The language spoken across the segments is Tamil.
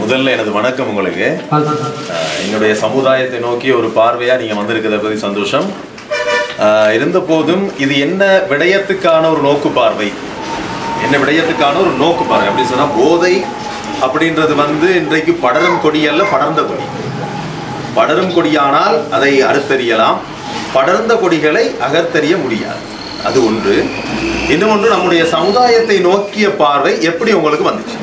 முதல்ல எனது வணக்கம் உங்களுக்கு அஹ், என்னுடைய சமுதாயத்தை நோக்கி ஒரு பார்வையா நீங்க வந்திருக்கிறத பத்தி சந்தோஷம் அஹ், இருந்த போதும் இது என்ன விடயத்துக்கான ஒரு நோக்கு பார்வை என்ன விடயத்துக்கான ஒரு நோக்கு பார்வை அப்படின்னு சொன்னா போதை அப்படின்றது வந்து இன்றைக்கு படரும் கொடி அல்ல படர்ந்த கொடி படரும் கொடியானால் அதை அறுத்தறியலாம் படர்ந்த கொடிகளை அகர்த்தறிய முடியாது அது ஒன்று இன்னும் ஒன்று நம்முடைய சமுதாயத்தை நோக்கிய பார்வை எப்படி உங்களுக்கு வந்துச்சு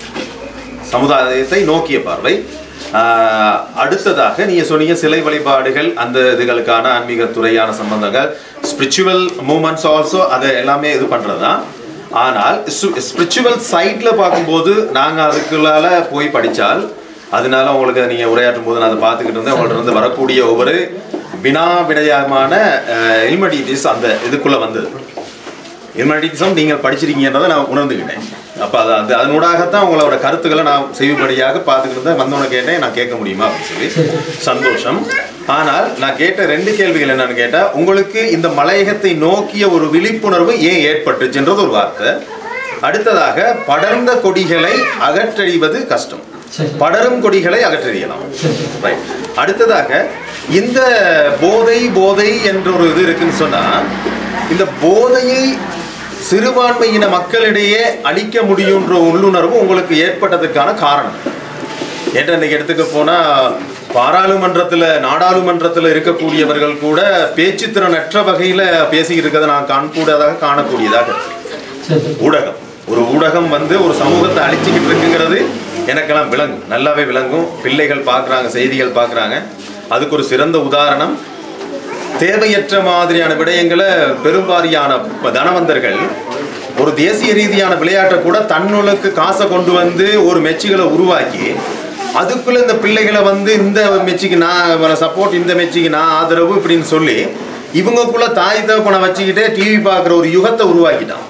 சமுதாயத்தை நோக்கிய பார்வை ஆஹ், அடுத்ததாக நீங்க சொன்னீங்க சிலை வழிபாடுகள் அந்த இதுகளுக்கான ஆன்மீக துறையான சம்பந்தங்கள் ஸ்பிரிச்சுவல் மூமெண்ட்ஸ் ஆல்சோ அதை எல்லாமே இது பண்றதுதான் ஆனால் ஸ்பிரிச்சுவல் சைட்ல பார்க்கும்போது நாங்க அதுக்குள்ளால போய் படிச்சால் அதனால உங்களுக்கு நீங்க உரையாற்றும் போது நான் அதை பார்த்துக்கிட்டு இருந்தேன் உங்கள்ட்ட இருந்து வரக்கூடிய ஒவ்வொரு வினா விடயமான இல்மடிட்டிஸ் அந்த இதுக்குள்ள வந்தது இல்மடிட்டிசம் நீங்கள் படிச்சிருக்கீங்கன்றதை நான் உணர்ந்துக்கிட்டேன் அப்போ அது அது அதனூடாகத்தான் உங்களோட கருத்துக்களை நான் செய்திப்படியாக பார்த்துக்கிட்டு தான் வந்தவனை கேட்டேன் நான் கேட்க முடியுமா அப்படின்னு சொல்லி சந்தோஷம் ஆனால் நான் கேட்ட ரெண்டு கேள்விகள் என்னன்னு கேட்டால் உங்களுக்கு இந்த மலையகத்தை நோக்கிய ஒரு விழிப்புணர்வு ஏன் ஏற்பட்டுச்சுன்றது ஒரு வார்த்தை அடுத்ததாக படர்ந்த கொடிகளை அகற்றறிவது கஷ்டம் படரும் கொடிகளை அகற்றறியலாம் ரைட் அடுத்ததாக இந்த போதை போதை என்ற ஒரு இது இருக்குன்னு சொன்னா இந்த போதையை சிறுபான்மையின மக்களிடையே அளிக்க முடியுன்ற உள்ளுணர்வு உங்களுக்கு ஏற்பட்டதுக்கான காரணம் ஏற்ற இன்னைக்கு எடுத்துக்க போனா பாராளுமன்றத்துல நாடாளுமன்றத்துல இருக்கக்கூடியவர்கள் கூட பேச்சுத்திறனற்ற வகையில பேசிக்கிட்டு இருக்கிறத நான் காணக்கூடியதாக காணக்கூடியதாக இருக்கு. ஊடகம் ஒரு ஊடகம் வந்து ஒரு சமூகத்தை அழிச்சுக்கிட்டு இருக்குங்கிறது எனக்கெல்லாம் விளங்கும் நல்லாவே விளங்கும் பிள்ளைகள் பார்க்குறாங்க செய்திகள் பார்க்குறாங்க அதுக்கு ஒரு சிறந்த உதாரணம் தேவையற்ற மாதிரியான விடயங்களை பெரும்பாரியான தனவந்தர்கள் ஒரு தேசிய ரீதியான விளையாட்டை கூட தன்னுளுக்கு காசை கொண்டு வந்து ஒரு மெச்சுகளை உருவாக்கி அதுக்குள்ள இந்த பிள்ளைகளை வந்து இந்த மெச்சுக்கு நான் சப்போர்ட் இந்த மெச்சுக்கு நான் ஆதரவு இப்படின்னு சொல்லி இவங்கக்குள்ள தாய் தகப்பனை வச்சுக்கிட்டே டிவி பார்க்குற ஒரு யுகத்தை உருவாக்கிட்டான்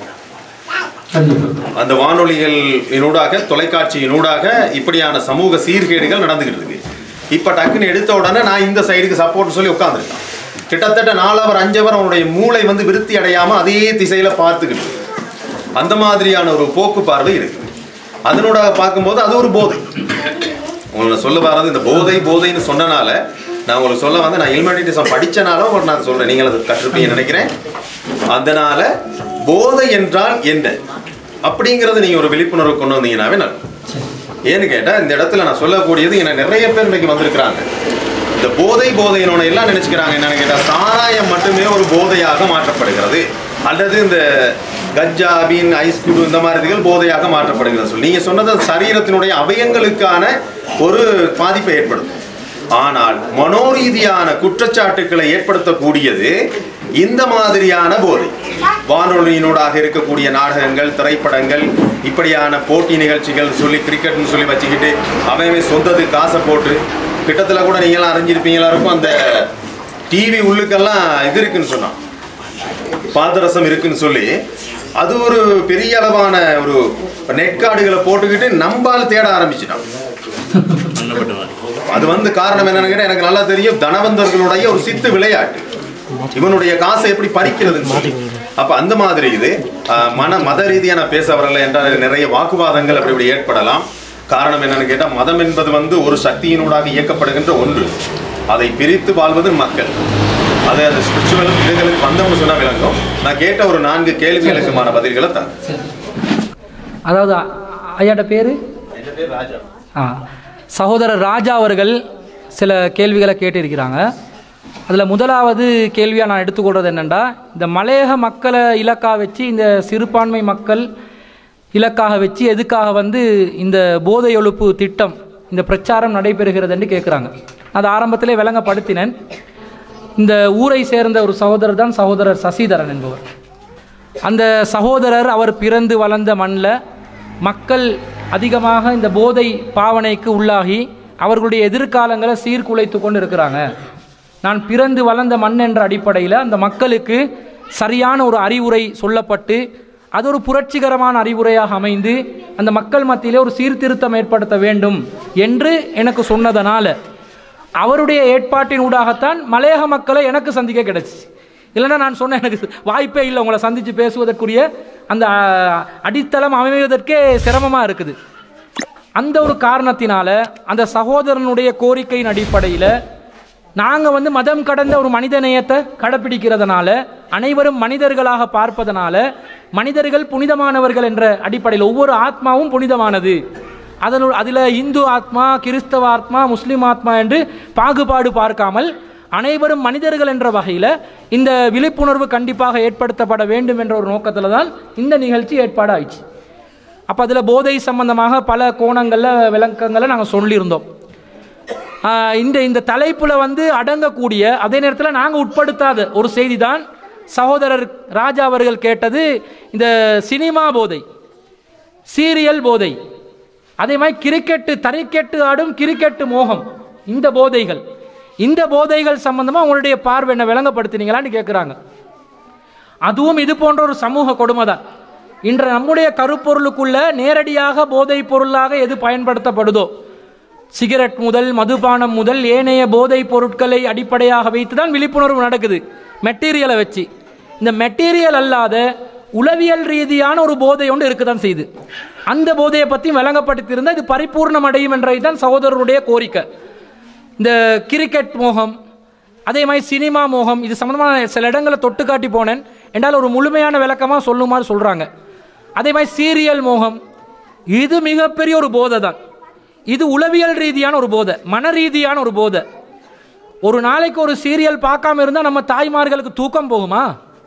அந்த வானொலிகள் இனூடாக தொலைக்காட்சியினூடாக இப்படியான சமூக சீர்கேடுகள் நடந்துகிட்டு இருக்கு இப்ப டக்குன்னு எடுத்த உடனே நான் இந்த சைடுக்கு சப்போர்ட் சொல்லி உட்காந்துருக்கான் கிட்டத்தட்ட நாலவர் அஞ்சவர் அவனுடைய மூளை வந்து விருத்தி அடையாம அதே திசையில பார்த்துக்கிட்டு இருக்கு. அந்த மாதிரியான ஒரு போக்கு பார்வை இருக்கு அதனோட பார்க்கும்போது அது ஒரு போதை உங்களை சொல்ல வர்றது இந்த போதை போதைன்னு சொன்னனால நான் உங்களுக்கு சொல்ல வந்து நான் இல்மெடிட்டிசம் படிச்சனால உங்களுக்கு நான் சொல்றேன் நீங்கள் அதை கற்றுப்பீங்கன்னு நினைக்கிறேன் அதனால போதை என்றால் என்ன அப்படிங்கறது நீங்க ஒரு விழிப்புணர்வு கொண்டு வந்தீங்கன்னாவே நல்லது ஏன்னு கேட்டா இந்த இடத்துல நான் சொல்லக்கூடியது எனக்கு நிறைய பேர் இன்னைக்கு வந்திருக்கிறாங்க இந்த போதை போதையினோட எல்லாம் நினைச்சுக்கிறாங்க என்னன்னு கேட்டா சாராயம் மட்டுமே ஒரு போதையாக மாற்றப்படுகிறது அல்லது இந்த கஞ்சா பீன் ஐஸ் குடு இந்த மாதிரி இதுகள் போதையாக மாற்றப்படுகிறது சொல்லி நீங்க சொன்னது அது சரீரத்தினுடைய அவயங்களுக்கான ஒரு பாதிப்பை ஏற்படுத்தும் ஆனால் மனோரீதியான குற்றச்சாட்டுக்களை ஏற்படுத்தக்கூடியது இந்த மாதிரியான போதை வானொலியினூடாக இருக்கக்கூடிய நாடகங்கள் திரைப்படங்கள் இப்படியான போட்டி நிகழ்ச்சிகள் சொல்லி கிரிக்கெட்னு சொல்லி வச்சுக்கிட்டு அவன் சொந்தது காசை போட்டு கிட்டத்தில் கூட நீங்களாம் அறிஞ்சிருப்பீங்களா இருக்கும் அந்த டிவி உள்ளுக்கெல்லாம் இது இருக்குன்னு சொன்னான் பாதரசம் இருக்குன்னு சொல்லி அது ஒரு பெரிய அளவான ஒரு நெட்கார்டுகளை போட்டுக்கிட்டு நம்பால் தேட ஆரம்பிச்சிட்டான் அது வந்து காரணம் என்னன்னு கேட்டா எனக்கு நல்லா தெரியும் தனவந்தர்களுடைய ஒரு சித்து விளையாட்டு இவனுடைய காசை எப்படி பறிக்கிறதுன்னு சொல்லி அப்ப அந்த மாதிரி இது ஆஹ், மன மத ரீதியா நான் பேச வரல என்றால் நிறைய வாக்குவாதங்கள் அப்படி இப்படி ஏற்படலாம் காரணம் என்னன்னு கேட்டா மதம் என்பது வந்து ஒரு சக்தியினூடாக இயக்கப்படுகின்ற ஒன்று அதை பிரித்து வாழ்வது மக்கள் அது அந்த ஸ்பிரிச்சுவல் இதுகளுக்கு வந்தவங்க சொன்னா விளங்கும் நான் கேட்ட ஒரு நான்கு கேள்விகளுக்குமான பதில்களை தான் அதாவது அ- ஐயாட்ட பேர் ராஜா ஆ சகோதரர் ராஜா அவர்கள் சில கேள்விகளை கேட்டிருக்கிறாங்க அதில் முதலாவது கேள்வியாக நான் எடுத்துக்கொள்வது என்னென்னா இந்த மலையக மக்களை இலக்காக வச்சு இந்த சிறுபான்மை மக்கள் இலக்காக வச்சு எதுக்காக வந்து இந்த போதை ஒழிப்பு திட்டம் இந்த பிரச்சாரம் நடைபெறுகிறதுன்னு கேட்குறாங்க அது ஆரம்பத்திலே விளங்கப்படுத்தினேன் இந்த ஊரை சேர்ந்த ஒரு சகோதரர் தான் சகோதரர் சசிதரன் என்பவர் அந்த சகோதரர் அவர் பிறந்து வளர்ந்த மண்ணில் மக்கள் அதிகமாக இந்த போதை பாவனைக்கு உள்ளாகி அவர்களுடைய எதிர்காலங்களை சீர்குலைத்து கொண்டு இருக்கிறாங்க நான் பிறந்து வளர்ந்த மண் என்ற அடிப்படையில் அந்த மக்களுக்கு சரியான ஒரு அறிவுரை சொல்லப்பட்டு அது ஒரு புரட்சிகரமான அறிவுரையாக அமைந்து அந்த மக்கள் மத்தியிலே ஒரு சீர்திருத்தம் ஏற்படுத்த வேண்டும் என்று எனக்கு சொன்னதனால அவருடைய ஏற்பாட்டின் ஊடாகத்தான் மலையக மக்களை எனக்கு சந்திக்க கிடைச்சிச்சு இல்லைன்னா நான் சொன்னேன் எனக்கு வாய்ப்பே இல்லை உங்களை சந்தித்து பேசுவதற்குரிய அந்த அஹ், அடித்தளம் அமைவதற்கே சிரமமாக இருக்குது அந்த ஒரு காரணத்தினால அந்த சகோதரனுடைய கோரிக்கையின் அடிப்படையில் நாங்கள் வந்து மதம் கடந்த ஒரு மனித நேயத்தை கடைப்பிடிக்கிறதுனால அனைவரும் மனிதர்களாக பார்ப்பதனால மனிதர்கள் புனிதமானவர்கள் என்ற அடிப்படையில் ஒவ்வொரு ஆத்மாவும் புனிதமானது அதனு அதில் இந்து ஆத்மா கிறிஸ்தவ ஆத்மா முஸ்லீம் ஆத்மா என்று பாகுபாடு பார்க்காமல் அனைவரும் மனிதர்கள் என்ற வகையில் இந்த விழிப்புணர்வு கண்டிப்பாக ஏற்படுத்தப்பட வேண்டும் என்ற ஒரு நோக்கத்தில் தான் இந்த நிகழ்ச்சி ஏற்பாடு ஆயிடுச்சு அப்போ அதில் போதை சம்பந்தமாக பல கோணங்களில் விளக்கங்களை நாங்கள் சொல்லியிருந்தோம் ஆஹ் இந்த இந்த தலைப்பில் வந்து அடங்கக்கூடிய அதே நேரத்தில் நாங்கள் உட்படுத்தாத ஒரு செய்தி தான் சகோதரர் ராஜா அவர்கள் கேட்டது இந்த சினிமா போதை சீரியல் போதை அதே மாதிரி கிரிக்கெட்டு தறிக்கெட்டு ஆடும் கிரிக்கெட்டு மோகம் இந்த போதைகள் இந்த போதைகள் சம்பந்தமாக உங்களுடைய பார்வை என்ன விளங்கப்படுத்தினீங்களான்னு கேட்குறாங்க அதுவும் இது போன்ற ஒரு சமூக கொடுமை தான் இன்று நம்முடைய கருப்பொருளுக்குள்ள நேரடியாக போதைப் பொருளாக எது பயன்படுத்தப்படுதோ சிகரெட் முதல் மதுபானம் முதல் ஏனைய போதைப் பொருட்களை அடிப்படையாக வைத்து தான் விழிப்புணர்வு நடக்குது மெட்டீரியலை வச்சு இந்த மெட்டீரியல் அல்லாத உளவியல் ரீதியான ஒரு போதை ஒன்று இருக்குதான் செய்யுது அந்த போதையை பற்றி விளங்கப்படுத்தியிருந்தால் இது பரிபூர்ணம் அடையும் என்றது தான் சகோதரருடைய கோரிக்கை இந்த கிரிக்கெட் மோகம் அதே மாதிரி சினிமா மோகம் இது சம்மந்தமாக சில இடங்களை தொட்டு காட்டி போனேன் என்றால் ஒரு முழுமையான விளக்கமாக சொல்லுமாறு சொல்கிறாங்க அதே மாதிரி சீரியல் மோகம் இது மிகப்பெரிய ஒரு போதை தான் இது உளவியல் ரீதியான ஒரு போதை மன ரீதியான ஒரு போதை ஒரு நாளைக்கு ஒரு சீரியல் பார்க்காம இருந்தால் நம்ம தாய்மார்களுக்கு தூக்கம் போகுமா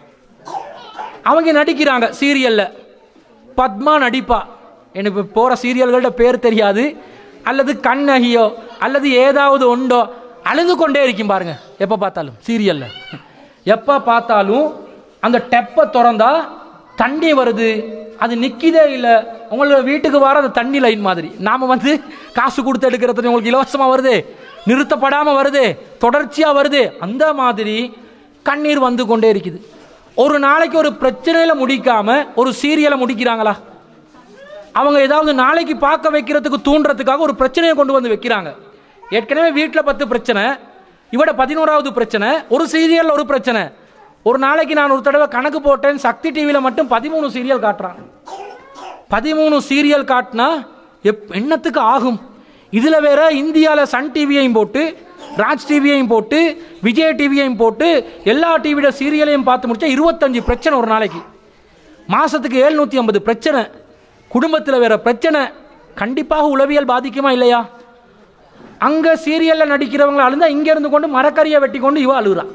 அவங்க நடிக்கிறாங்க சீரியலில் பத்மா நடிப்பா எனக்கு இப்போ போகிற சீரியல்களோட பேர் தெரியாது அல்லது கண்ணகியோ அல்லது ஏதாவது உண்டோ அழுது கொண்டே இருக்கும் பாருங்க எப்போ பார்த்தாலும் சீரியலில் எப்போ பார்த்தாலும் அந்த டெப்பை திறந்தா தண்ணி வருது அது நிற்கிதே இல்லை உங்களோட வீட்டுக்கு வர அந்த தண்ணி லைன் மாதிரி நாம் வந்து காசு கொடுத்து எடுக்கிறது உங்களுக்கு இலவசமாக வருது நிறுத்தப்படாமல் வருது தொடர்ச்சியாக வருது அந்த மாதிரி கண்ணீர் வந்து கொண்டே இருக்குது ஒரு நாளைக்கு ஒரு பிரச்சனையில் முடிக்காம ஒரு சீரியலை முடிக்கிறாங்களா அவங்க ஏதாவது நாளைக்கு பார்க்க வைக்கிறதுக்கு தூண்டுறதுக்காக ஒரு பிரச்சனையை கொண்டு வந்து வைக்கிறாங்க ஏற்கனவே வீட்டில் பத்து பிரச்சனை இவட பதினோராவது பிரச்சனை ஒரு சீரியல் ஒரு பிரச்சனை ஒரு நாளைக்கு நான் ஒரு தடவை கணக்கு போட்டேன் சக்தி டிவியில் மட்டும் பதிமூணு சீரியல் காட்டுறான் பதிமூணு சீரியல் காட்டினா எப் என்னத்துக்கு ஆகும் இதில் வேற இந்தியாவில் சன் டிவியையும் போட்டு ராஜ் டிவியையும் போட்டு விஜய் டிவியையும் போட்டு எல்லா டிவியோட சீரியலையும் பார்த்து முடிச்சா இருபத்தஞ்சு பிரச்சனை ஒரு நாளைக்கு மாதத்துக்கு எழுநூற்றி ஐம்பது பிரச்சனை குடும்பத்தில் வேற பிரச்சனை கண்டிப்பாக உளவியல் பாதிக்குமா இல்லையா அங்கே சீரியலில் நடிக்கிறவங்க அழுந்தா இங்கே இருந்து கொண்டு மரக்கறியை வெட்டி கொண்டு இவ அழுகுறா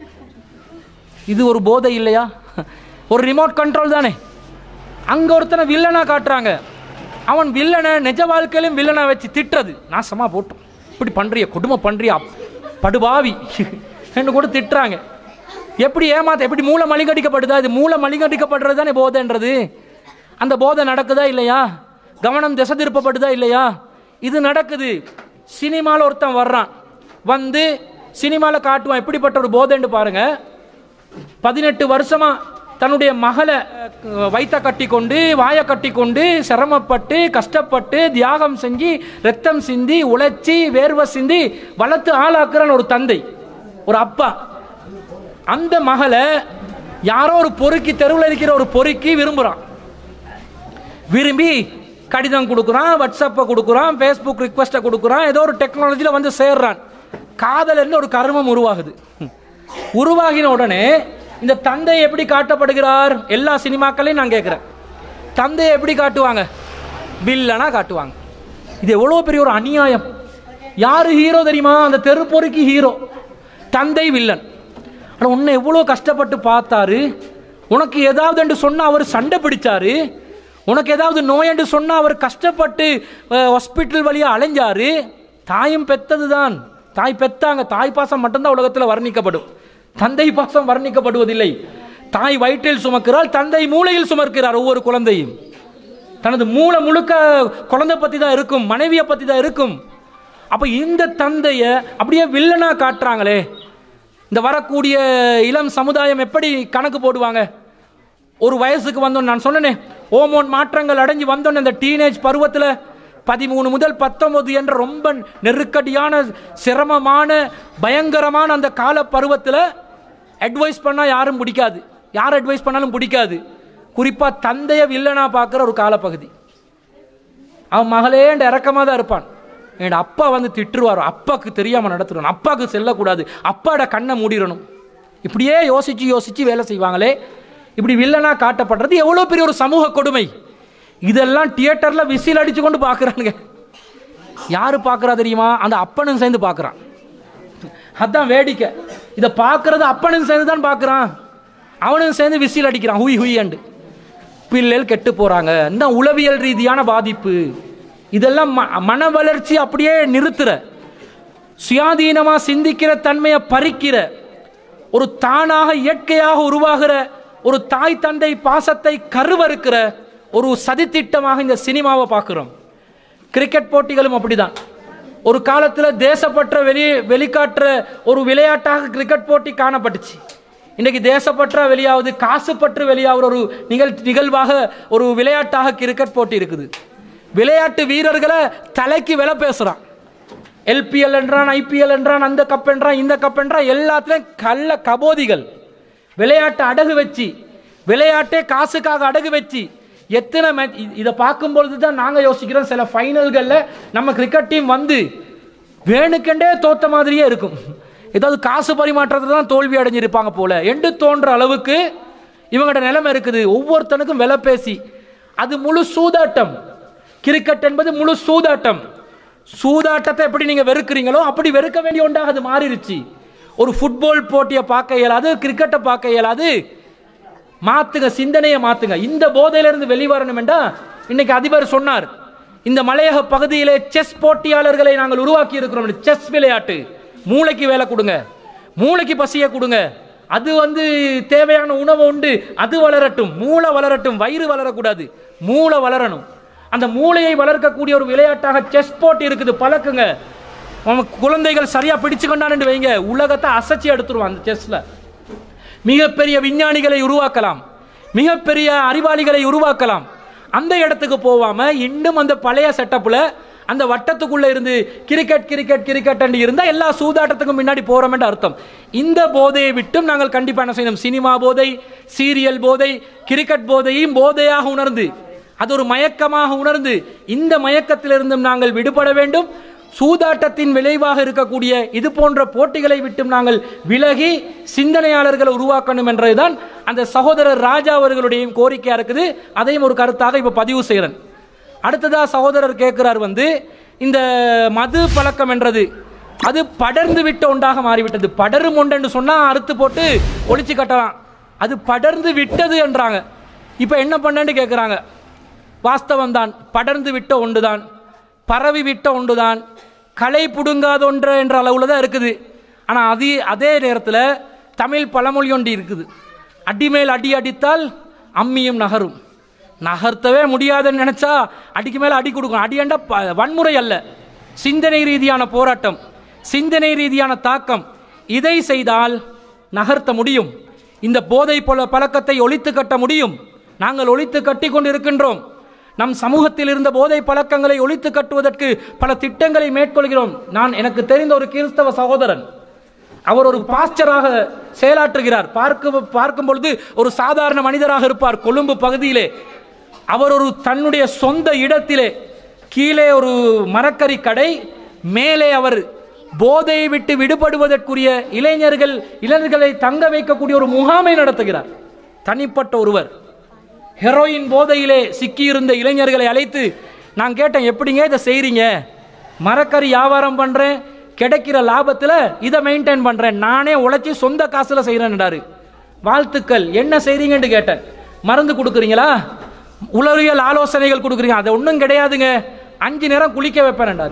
இது ஒரு போதை இல்லையா ஒரு ரிமோட் கண்ட்ரோல் தானே அங்கே ஒருத்தனை வில்லனா காட்டுறாங்க அவன் வில்லனை நிஜ வாழ்க்கையிலும் வில்லனை வச்சு திட்டுறது நாசமா போட்டோம் இப்படி பண்றிய கொடுமை பண்றியா படுபாவி என்று கூட திட்டுறாங்க எப்படி ஏமாத்த எப்படி மூளை மலிகடிக்கப்படுதா இது மூளை மலிகடிக்கப்படுறது தானே போதைன்றது அந்த போதை நடக்குதா இல்லையா கவனம் திசை திருப்பப்படுதா இல்லையா இது நடக்குது சினிமாவில் ஒருத்தன் வர்றான் வந்து சினிமாவில் காட்டுவான் எப்படிப்பட்ட ஒரு போதைன்னு பாருங்க பதினெட்டு வருஷமா தன்னுடைய மகளை அஹ், வயித்த கட்டி கொண்டு வாயை கட்டி கொண்டு சிரமப்பட்டு கஷ்டப்பட்டு தியாகம் செஞ்சு ரத்தம் சிந்தி உழைச்சி வேர்வை சிந்தி வளர்த்து ஆளாக்குறான் ஒரு தந்தை ஒரு அப்பா அந்த மகளை யாரோ ஒரு பொறுக்கி தெருவில் இருக்கிற ஒரு பொறுக்கி விரும்புகிறான் விரும்பி கடிதம் கொடுக்குறான் வாட்ஸ்அப்பை கொடுக்குறான் ஃபேஸ்புக் ரிக்வெஸ்ட்டை கொடுக்குறான் ஏதோ ஒரு டெக்னாலஜியில் வந்து சேர்றான் காதல்னு ஒரு கர்மம் உருவாகுது உருவாகின உடனே இந்த தந்தை எப்படி காட்டப்படுகிறார் எல்லா சினிமாக்களையும் நான் கேட்குறேன் தந்தையை எப்படி காட்டுவாங்க வில்லனா காட்டுவாங்க இது எவ்வளோ பெரிய ஒரு அநியாயம் யாரு ஹீரோ தெரியுமா அந்த தெருப்பொறுக்கி ஹீரோ தந்தை வில்லன் ஆனால் உன்னை எவ்வளோ கஷ்டப்பட்டு பார்த்தாரு உனக்கு ஏதாவது என்று சொன்னால் அவர் சண்டை பிடிச்சாரு உனக்கு ஏதாவது நோய் என்று சொன்னால் அவர் கஷ்டப்பட்டு ஹாஸ்பிட்டல் வழியாக அலைஞ்சாரு தாயும் பெத்தது தான் தாய் பெத்தாங்க தாய் பாசம் மட்டும்தான் உலகத்தில் வர்ணிக்கப்படும் தந்தை பாசம் வர்ணிக்கப்படுவதில்லை தாய் வயிற்றில் சுமக்கிறாள் தந்தை மூளையில் சுமக்கிறார் ஒவ்வொரு குழந்தையும் தனது மூளை முழுக்க குழந்தை பற்றி தான் இருக்கும் மனைவியை பற்றி தான் இருக்கும் அப்போ இந்த தந்தையை அப்படியே வில்லனா காட்டுறாங்களே இந்த வரக்கூடிய இளம் சமுதாயம் எப்படி கணக்கு போடுவாங்க ஒரு வயசுக்கு வந்தோன்னு நான் சொன்னேனே ஓமோன் மாற்றங்கள் அடைஞ்சு வந்தோன்னு இந்த டீனேஜ் பருவத்தில் பதிமூணு முதல் பத்தொன்பது என்ற ரொம்ப நெருக்கடியான சிரமமான பயங்கரமான அந்த கால பருவத்தில் அட்வைஸ் பண்ணால் யாரும் பிடிக்காது யார் அட்வைஸ் பண்ணாலும் பிடிக்காது குறிப்பாக தந்தையை வில்லனா பார்க்குற ஒரு காலப்பகுதி அவன் மகளேண்ட இறக்கமாக தான் இருப்பான் என் அப்பா வந்து திட்டுருவார் அப்பாவுக்கு தெரியாமல் நடத்துறணும் அப்பாவுக்கு செல்லக்கூடாது அப்பாட கண்ணை மூடிடணும் இப்படியே யோசிச்சு யோசிச்சு வேலை செய்வாங்களே இப்படி வில்லனா காட்டப்படுறது எவ்வளோ பெரிய ஒரு சமூக கொடுமை இதெல்லாம் தியேட்டரில் விசில் அடிச்சு கொண்டு பார்க்குறானுங்க யார் பார்க்குறா தெரியுமா அந்த அப்பனும் சேர்ந்து பார்க்குறான் அதான் வேடிக்கை இதை பார்க்கறது அப்பனும் சேர்ந்து தான் பார்க்குறான் அவனும் சேர்ந்து விசில் அடிக்கிறான் ஹுய் ஹுய்யண்டு பிள்ளைகள் கெட்டு போகிறாங்க இந்த உளவியல் ரீதியான பாதிப்பு இதெல்லாம் ம மன வளர்ச்சி அப்படியே நிறுத்துற சுயாதீனமாக சிந்திக்கிற தன்மையை பறிக்கிற ஒரு தானாக இயற்கையாக உருவாகிற ஒரு தாய் தந்தை பாசத்தை கருவறுக்கிற ஒரு சதித்திட்டமாக இந்த சினிமாவை பார்க்குறோம் கிரிக்கெட் போட்டிகளும் அப்படிதான் ஒரு காலத்தில் தேசப்பற்ற வெளி வெளிக்காட்டுற ஒரு விளையாட்டாக கிரிக்கெட் போட்டி காணப்பட்டுச்சு இன்னைக்கு தேசப்பற்றா வெளியாவது காசுப்பற்று வெளியாகிற ஒரு நிகழ் நிகழ்வாக ஒரு விளையாட்டாக கிரிக்கெட் போட்டி இருக்குது விளையாட்டு வீரர்களை தலைக்கு விலை பேசுகிறான் எல்பிஎல் என்றான் ஐபிஎல் என்றான் அந்த கப் என்றான் இந்த கப் என்றான் எல்லாத்துலேயும் கள்ள கபோதிகள் விளையாட்டை அடகு வச்சு விளையாட்டே காசுக்காக அடகு வச்சு எத்தனை மேட்ச் இதை பார்க்கும்பொழுது தான் நாங்கள் யோசிக்கிறோம் சில ஃபைனல்களில் நம்ம கிரிக்கெட் டீம் வந்து வேணுக்கண்டே தோத்த மாதிரியே இருக்கும் ஏதாவது காசு பரிமாற்றத்தில் தான் தோல்வி அடைஞ்சிருப்பாங்க போல என்று தோன்ற அளவுக்கு இவங்களோட நிலைமை இருக்குது ஒவ்வொருத்தனுக்கும் விலை பேசி அது முழு சூதாட்டம் கிரிக்கெட் என்பது முழு சூதாட்டம் சூதாட்டத்தை எப்படி நீங்க வெறுக்கிறீங்களோ அப்படி வெறுக்க வேண்டிய ஒன்றாக அது மாறிடுச்சு ஒரு ஃபுட்பால் போட்டியை பார்க்க இயலாது கிரிக்கெட்டை பார்க்க இயலாது மாத்துங்க சிந்தனையை மாத்துங்க இந்த போதையிலிருந்து வெளிவரணும் என்றா இன்னைக்கு அதிபர் சொன்னார் இந்த மலையக பகுதியிலே செஸ் போட்டியாளர்களை நாங்கள் உருவாக்கி இருக்கிறோம் செஸ் விளையாட்டு மூளைக்கு வேலை கொடுங்க மூளைக்கு பசிய கொடுங்க அது வந்து தேவையான உணவு உண்டு அது வளரட்டும் மூளை வளரட்டும் வயிறு வளரக்கூடாது மூளை வளரணும் அந்த மூளையை வளர்க்கக்கூடிய ஒரு விளையாட்டாக செஸ் போட்டி இருக்குது பழக்குங்க அவன் குழந்தைகள் சரியா பிடிச்சுக்கொண்டான்னு வைங்க உலகத்தை அசைச்சி எடுத்துருவான் அந்த செஸ்ல மிகப்பெரிய விஞ்ஞானிகளை உருவாக்கலாம் மிகப்பெரிய அறிவாளிகளை உருவாக்கலாம் அந்த இடத்துக்கு போகாம இன்னும் அந்த பழைய செட்டப்பில் அந்த வட்டத்துக்குள்ள இருந்து கிரிக்கெட் கிரிக்கெட் கிரிக்கெட் இருந்தா எல்லா சூதாட்டத்துக்கும் முன்னாடி போறோம் என்று அர்த்தம் இந்த போதையை விட்டும் நாங்கள் கண்டிப்பா என்ன செய்யணும் சினிமா போதை சீரியல் போதை கிரிக்கெட் போதையும் போதையாக உணர்ந்து அது ஒரு மயக்கமாக உணர்ந்து இந்த மயக்கத்திலிருந்தும் நாங்கள் விடுபட வேண்டும் சூதாட்டத்தின் விளைவாக இருக்கக்கூடிய இது போன்ற போட்டிகளை விட்டும் நாங்கள் விலகி சிந்தனையாளர்களை உருவாக்கணும் என்றதுதான் அந்த சகோதரர் ராஜா அவர்களுடைய கோரிக்கையா இருக்குது அதையும் ஒரு கருத்தாக இப்ப பதிவு செய்கிறேன் அடுத்ததா சகோதரர் கேட்கிறார் வந்து இந்த மது பழக்கம் என்றது அது படர்ந்து விட்ட ஒன்றாக மாறிவிட்டது படரும் ஒன்று என்று சொன்னா அறுத்து போட்டு ஒழிச்சு கட்டலாம் அது படர்ந்து விட்டது என்றாங்க இப்ப என்ன பண்ணேன்னு கேட்குறாங்க வாஸ்தவம் தான் படர்ந்து விட்ட ஒன்றுதான் பரவி விட்ட ஒன்றுதான் களை புடுங்காத ஒன்று என்ற அளவில் தான் இருக்குது ஆனால் அது அதே நேரத்தில் தமிழ் பழமொழி ஒன்று இருக்குது அடிமேல் அடி அடித்தால் அம்மியும் நகரும் நகர்த்தவே முடியாதுன்னு நினைச்சா அடிக்கு மேலே அடி கொடுக்கும் அடியண்ட ப- வன்முறை அல்ல சிந்தனை ரீதியான போராட்டம் சிந்தனை ரீதியான தாக்கம் இதை செய்தால் நகர்த்த முடியும் இந்த போதை போல பழக்கத்தை ஒழித்து கட்ட முடியும் நாங்கள் ஒழித்து கட்டி கொண்டிருக்கின்றோம் நம் சமூகத்தில் இருந்த போதை பழக்கங்களை ஒழித்து கட்டுவதற்கு பல திட்டங்களை மேற்கொள்கிறோம் நான் எனக்கு தெரிந்த ஒரு கிறிஸ்தவ சகோதரன் அவர் ஒரு பாஸ்டராக செயலாற்றுகிறார் பார்க்க பார்க்கும் பொழுது ஒரு சாதாரண மனிதராக இருப்பார் கொழும்பு பகுதியிலே அவர் ஒரு தன்னுடைய சொந்த இடத்திலே கீழே ஒரு மரக்கறி கடை மேலே அவர் போதையை விட்டு விடுபடுவதற்குரிய இளைஞர்கள் இளைஞர்களை தங்க வைக்கக்கூடிய ஒரு முகாமை நடத்துகிறார் தனிப்பட்ட ஒருவர் ஹெரோயின் போதையிலே சிக்கியிருந்த இளைஞர்களை அழைத்து நான் கேட்டேன் எப்படிங்க இதை செய்றீங்க மரக்கறி வியாபாரம் பண்றேன் கிடைக்கிற லாபத்தில் இதை மெயின்டைன் பண்றேன் நானே உழைச்சி சொந்த காசுல செய்யறேன்டாரு வாழ்த்துக்கள் என்ன செய்றீங்கன்னு கேட்டேன் மருந்து கொடுக்குறீங்களா உளவியல் ஆலோசனைகள் கொடுக்குறீங்க அது ஒன்றும் கிடையாதுங்க அஞ்சு நேரம் குளிக்க வைப்பேன்டாரு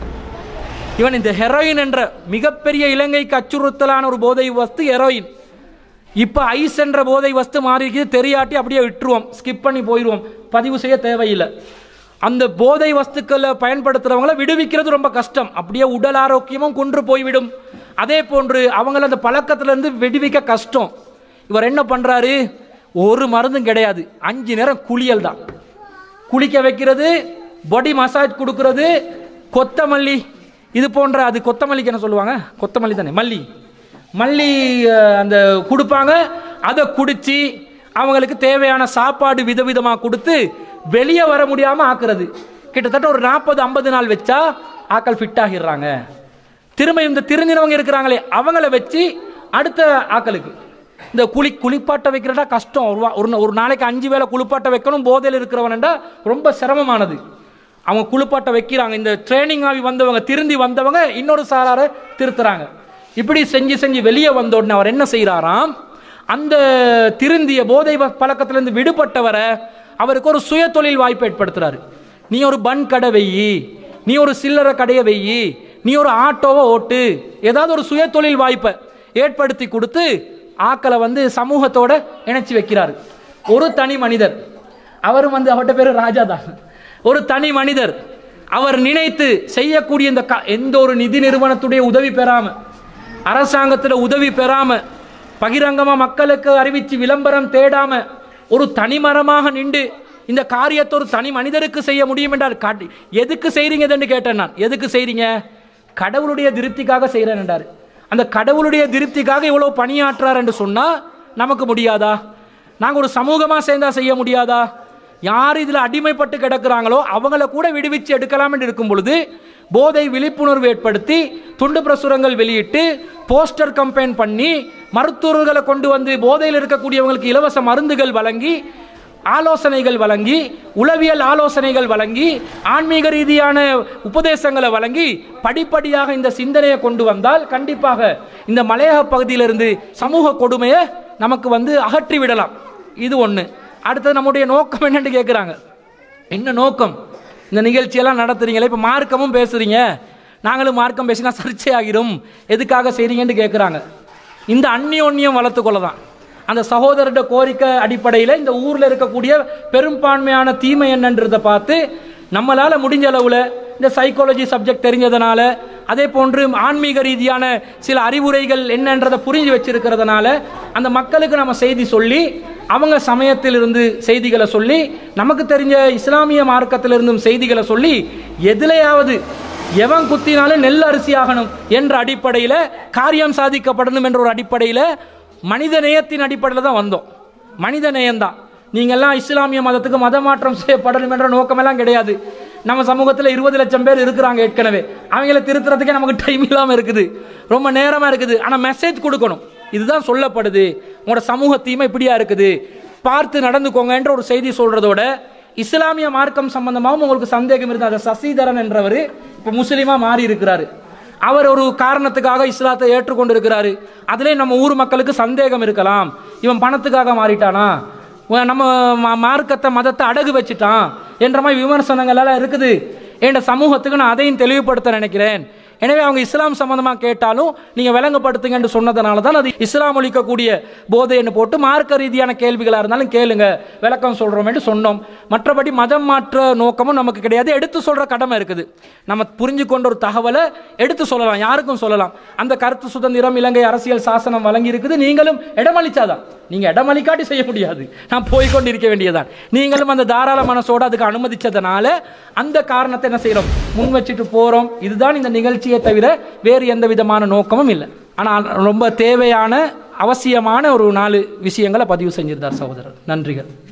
இவன் இந்த ஹெரோயின் என்ற மிகப்பெரிய இலங்கைக்கு அச்சுறுத்தலான ஒரு போதை வஸ்து ஹெரோயின் இப்போ ஐஸ் என்ற போதை வஸ்து மாறி இருக்குது தெரியாட்டி அப்படியே விட்டுருவோம் ஸ்கிப் பண்ணி போயிடுவோம் பதிவு செய்ய தேவையில்லை அந்த போதை வஸ்துக்களை பயன்படுத்துறவங்கள விடுவிக்கிறது ரொம்ப கஷ்டம் அப்படியே உடல் ஆரோக்கியமும் குன்று போய்விடும் அதே போன்று அவங்கள அந்த பழக்கத்திலேருந்து விடுவிக்க கஷ்டம் இவர் என்ன பண்றாரு ஒரு மருந்தும் கிடையாது அஞ்சு நேரம் குளியல் தான் குளிக்க வைக்கிறது பாடி மசாஜ் கொடுக்கறது கொத்தமல்லி இது போன்ற அது கொத்தமல்லிக்கு என்ன சொல்லுவாங்க கொத்தமல்லி தானே மல்லி மல்லி அஹ், அந்த கொடுப்பாங்க அதை குடிச்சு அவங்களுக்கு தேவையான சாப்பாடு விதவிதமாக கொடுத்து வெளியே வர முடியாமல் ஆக்குறது கிட்டத்தட்ட ஒரு நாற்பது ஐம்பது நாள் வச்சா ஆக்கள் ஃபிட் ஆகிடுறாங்க திரும்ப இந்த திருந்தினவங்க இருக்கிறாங்களே அவங்கள வச்சு அடுத்த ஆக்களுக்கு இந்த குளி குளிப்பாட்ட வைக்கிறதா கஷ்டம் ஒரு வா- ஒரு நா- ஒரு நாளைக்கு அஞ்சு வேளை குளிப்பாட்ட வைக்கணும் போதையில் இருக்கிறவனண்டா ரொம்ப சிரமமானது அவங்க குளிப்பாட்ட வைக்கிறாங்க இந்த ட்ரைனிங் ஆகி வந்தவங்க திருந்தி வந்தவங்க இன்னொரு சாராரை திருத்துறாங்க இப்படி செஞ்சு செஞ்சு வெளியே வந்த உடனே அவர் என்ன செய்கிறாராம் அந்த திருந்திய போதை வ- பழக்கத்திலிருந்து விடுபட்டவரை அவருக்கு ஒரு சுய தொழில் வாய்ப்பு ஏற்படுத்துறாரு நீ ஒரு பன் கடை வெயி நீ ஒரு சில்லறை கடையை வெயி நீ ஒரு ஆட்டோவை ஓட்டு ஏதாவது ஒரு சுய தொழில் வாய்ப்பை ஏற்படுத்தி கொடுத்து ஆக்களை வந்து சமூகத்தோட இணைச்சி வைக்கிறாரு ஒரு தனி மனிதர் அவரும் வந்து அவர்கிட்ட பேரு ராஜா தான் ஒரு தனி மனிதர் அவர் நினைத்து செய்யக்கூடிய இந்த க- எந்த ஒரு நிதி நிறுவனத்துடைய உதவி பெறாம அரசாங்கத்தில் உதவி பெறாம பகிரங்கமா மக்களுக்கு அறிவிச்சு விளம்பரம் தேடாம ஒரு தனிமரமாக நின்று இந்த காரியத்தை ஒரு தனி மனிதருக்கு செய்ய முடியும் என்றால் காட்டி எதுக்கு செய்றீங்கன்னு கேட்டேன் நான் எதுக்கு செய்றீங்க கடவுளுடைய திருப்திக்காக செய்கிறேன் என்றார் அந்த கடவுளுடைய திருப்திக்காக இவ்வளவு பணியாற்றுறார் என்று சொன்னா நமக்கு முடியாதா நாங்கள் ஒரு சமூகமாக சேர்ந்தா செய்ய முடியாதா யார் இதில் அடிமைப்பட்டு கிடக்குறாங்களோ அவங்கள கூட விடுவிச்சு எடுக்கலாம் என்று இருக்கும் பொழுது போதை விழிப்புணர்வு ஏற்படுத்தி துண்டு பிரசுரங்கள் வெளியிட்டு போஸ்டர் கம்பெயின் பண்ணி மருத்துவர்களை கொண்டு வந்து போதையில் இருக்கக்கூடியவங்களுக்கு இலவச மருந்துகள் வழங்கி ஆலோசனைகள் வழங்கி உளவியல் ஆலோசனைகள் வழங்கி ஆன்மீக ரீதியான உபதேசங்களை வழங்கி படிப்படியாக இந்த சிந்தனையை கொண்டு வந்தால் கண்டிப்பாக இந்த மலையக பகுதியிலிருந்து சமூக கொடுமையை நமக்கு வந்து அகற்றி விடலாம் இது ஒன்று அடுத்தது நம்முடைய நோக்கம் என்னன்னு கேட்குறாங்க என்ன நோக்கம் இந்த நிகழ்ச்சியெல்லாம் நடத்துறீங்களே இப்போ மார்க்கமும் பேசுறீங்க நாங்களும் மார்க்கம் பேசினா சர்ச்சை ஆகிரும் எதுக்காக செய்றீங்கன்னு கேட்குறாங்க இந்த அந்நியோன்யம் வளர்த்துக்கொள்ள தான் அந்த சகோதரர்கிட்ட கோரிக்கை அடிப்படையில் இந்த ஊரில் இருக்கக்கூடிய பெரும்பான்மையான தீமை என்னன்றதை பார்த்து நம்மளால் முடிஞ்ச அளவில் இந்த சைக்காலஜி சப்ஜெக்ட் தெரிஞ்சதுனால அதே போன்று ஆன்மீக ரீதியான சில அறிவுரைகள் என்னன்றதை புரிஞ்சு வச்சிருக்கிறதுனால அந்த மக்களுக்கு நம்ம செய்தி சொல்லி அவங்க சமயத்திலிருந்து செய்திகளை சொல்லி நமக்கு தெரிஞ்ச இஸ்லாமிய மார்க்கத்திலிருந்தும் செய்திகளை சொல்லி எதிலையாவது எவன் குத்தினாலும் நெல் அரிசி ஆகணும் என்ற அடிப்படையில் காரியம் சாதிக்கப்படணும் என்ற ஒரு அடிப்படையில் மனித நேயத்தின் அடிப்படையில் தான் வந்தோம் மனித நேயம்தான் நீங்கள்லாம் இஸ்லாமிய மதத்துக்கு மத மாற்றம் செய்யப்படணும் என்ற நோக்கமெல்லாம் கிடையாது நம்ம சமூகத்தில் இருபது லட்சம் பேர் இருக்கிறாங்க ஏற்கனவே அவங்கள திருத்துறதுக்கே நமக்கு டைம் இல்லாமல் இருக்குது ரொம்ப நேரமாக இருக்குது ஆனால் மெசேஜ் கொடுக்கணும் இதுதான் சொல்லப்படுது உங்களோட சமூக தீமை இப்படியா இருக்குது பார்த்து நடந்துக்கோங்கன்ற ஒரு செய்தி சொல்றதோட இஸ்லாமிய மார்க்கம் சம்பந்தமாகவும் உங்களுக்கு சந்தேகம் இருந்தால் அந்த சசிதரன் என்றவர் இப்போ முஸ்லீமா மாறி இருக்கிறாரு அவர் ஒரு காரணத்துக்காக இஸ்லாத்தை ஏற்றுக்கொண்டு இருக்கிறாரு அதிலே நம்ம ஊர் மக்களுக்கு சந்தேகம் இருக்கலாம் இவன் பணத்துக்காக மாறிட்டானா இவன் நம்ம மா- மார்க்கத்தை மதத்தை அடகு வச்சுட்டான் என்ற மாதிரி விமர்சனங்கள் எல்லாம் இருக்குது என்ற சமூகத்துக்கு நான் அதையும் தெளிவுபடுத்த நினைக்கிறேன் எனவே அவங்க இஸ்லாம் சம்பந்தமாக கேட்டாலும் நீங்க விளங்கப்படுத்துங்கன்னு சொன்னதுனால தான் அது இஸ்லாம் ஒழிக்கக்கூடிய போதைன்னு போட்டு மார்க்க ரீதியான கேள்விகளாக இருந்தாலும் கேளுங்க விளக்கம் சொல்றோம் என்று சொன்னோம் மற்றபடி மதம் மாற்ற நோக்கமும் நமக்கு கிடையாது எடுத்து சொல்ற கடமை இருக்குது நம்ம புரிஞ்சு கொண்ட ஒரு தகவலை எடுத்து சொல்லலாம் யாருக்கும் சொல்லலாம் அந்த கருத்து சுதந்திரம் இலங்கை அரசியல் சாசனம் வழங்கி இருக்குது நீங்களும் இடமளிச்சாதான் நீங்க இடமளிக்காட்டி செய்ய முடியாது நான் போய் கொண்டு இருக்க வேண்டியதான் நீங்களும் அந்த தாராள மனசோட அதுக்கு அனுமதிச்சதுனால அந்த காரணத்தை என்ன செய்யறோம் முன் வச்சுட்டு போறோம் இதுதான் இந்த நிகழ்ச்சியை தவிர வேறு எந்த விதமான நோக்கமும் இல்லை ஆனால் ரொம்ப தேவையான அவசியமான ஒரு நாலு விஷயங்களை பதிவு செஞ்சிருந்தார் சகோதரர் நன்றிகள்